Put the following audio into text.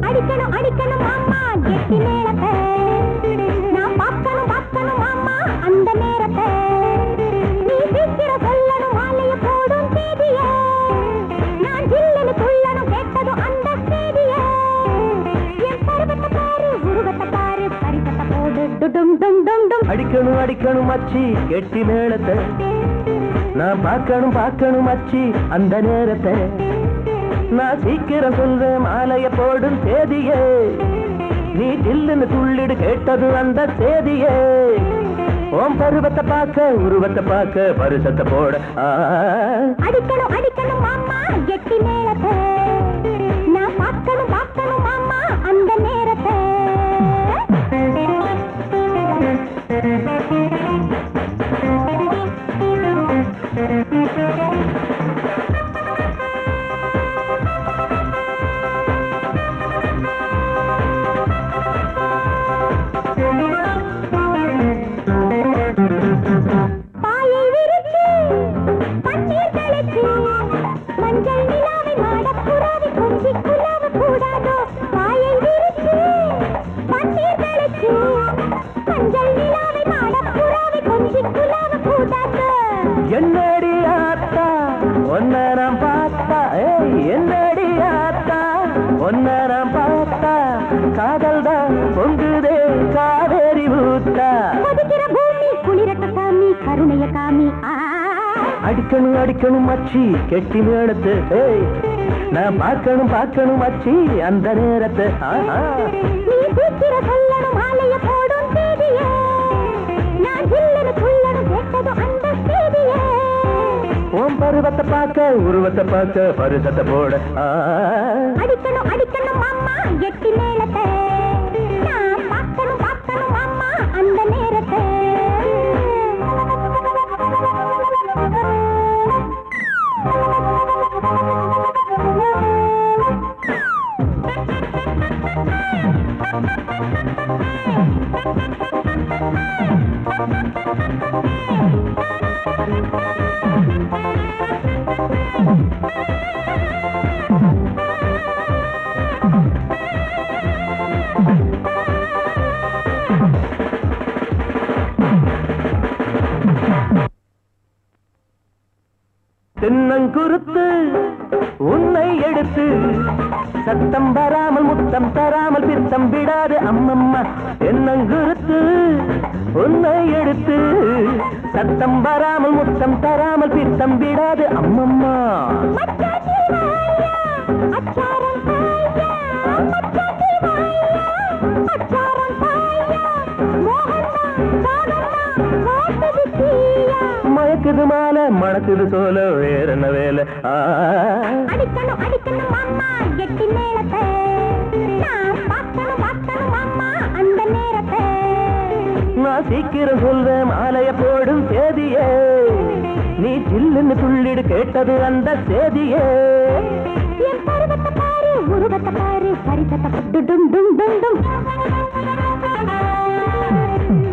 அடிக்கணும் அடிக்கணும் மாமா கெட்டி மேளத்தை நான் பார்க்கணும் பார்க்கணும் மாமா அந்த நேரத்தை நீ சீக்கிரம் சொல்லணும் மாலைய போடும் தேதிய நான் ஜில்லுன்னு துள்ளணும் கேட்டதும் அந்த செய்திய என் பருவத்தை பாரு உருவத்தை பாரு பரிசத்தை போடு டும் டும் டும் டும் அடிக்கணும் அடிக்கணும் மச்சி கெட்டி மேளத்தை நான் பார்க்கணும் பார்க்கணும் மச்சி அந்த நேரத்தை நான் சீக்கிரம் சொல்றேன் மாலைய போடும் தேதியே நீ ஜில்லுன்னு துள்ளிடு கேட்டது அந்த தேதியே ஓம் பருவத்தை பார்க்க உருவத்தை பார்க்க பரிசத்தை போட ஆ. அடிக்கணும் அடிக்கணும் மாமா கெட்டி மேளத்தை நான் பார்க்கணும் பார்க்கணும் மாமா அந்த நேரத்தை பாயை விரிச்சு பன்னீர் தெளிச்சு மஞ்சள் நிலாவை மாடப்புறாவை கொஞ்சி குலாவ கூடாதோ பாயை விரிச்சு பன்னீர் தெளிச்சு மஞ்சள் நிலாவை மாடப்புறாவை கொஞ்சி குலாவ கூடாதோ என்னடி ஆத்தா ஒன்ன நான் பார்த்தா ஏய் என்னடி ஆத்தா ஒன்ன நான் பார்த்தா காதல் தான் பொங்குதே காவேரி ஊத்தா கொதிக்கிற பூமி குளிரட்ட சாமி கருணைய காமி ஆ அடிக்கணும் அடிக்கணும் மச்சி கெட்டி மேளத்து ஏய் நான் பார்க்கணும் பார்க்கணும் மச்சி அந்த நேரத்தை ஆஹா. நீ சீக்கிரம் சொல்லணும் மாலைய போடும் தேதியே நான் ஜில்லுன்னு துள்ளணும் கேட்டதும் அந்த செய்தியே உன் பருவத்தை பார்க்க உருவத்தை பார்க்க பரிசத்தை போட ஆ. அடிக்கணும் அடிக்கணும் மாமா எட்டி மேளத்தை நான் பார்க்கணும் பார்க்கணும் மாமா அந்த நேரத்தை தென்னங்குருத்து உன்னை எடுத்து சத்தம் வராமல் முத்தம் தராமல் பித்தம் விடாது அம்மம்மா தென்னங்குருத்து உன்னை எடுத்து சத்தம் வராமல் முத்தம் தராமல் பித்தம் விடாது அம்மம்மா மச்சாச்சி வாயா, அச்சாரம் பாயா, மச்சாச்சி வாயா, அச்சாரம் பாயா, மோகன்னா, சாகன்னா, ஓட்டது தீயா. மயக்குது மாலை மணக்குது சோல வேற என்ன வேலை ஆ அடிக்கணும் அடிக்கணும் மாமா எட்டி மேளத்தை நான் பார்க்கணும் பார்க்கணும் மாமா அந்த நேரத்தை நான் சீக்கிரம் சொல்வேன் மாலைய போடும் சேதியே நீ ஜில்லுன்னு துள்ளிடு கேட்டது அந்த சேதியே என் பருவத்தை பாரு உருவத்தை பாரு பரிசத்தை டும் டும் டும் டும்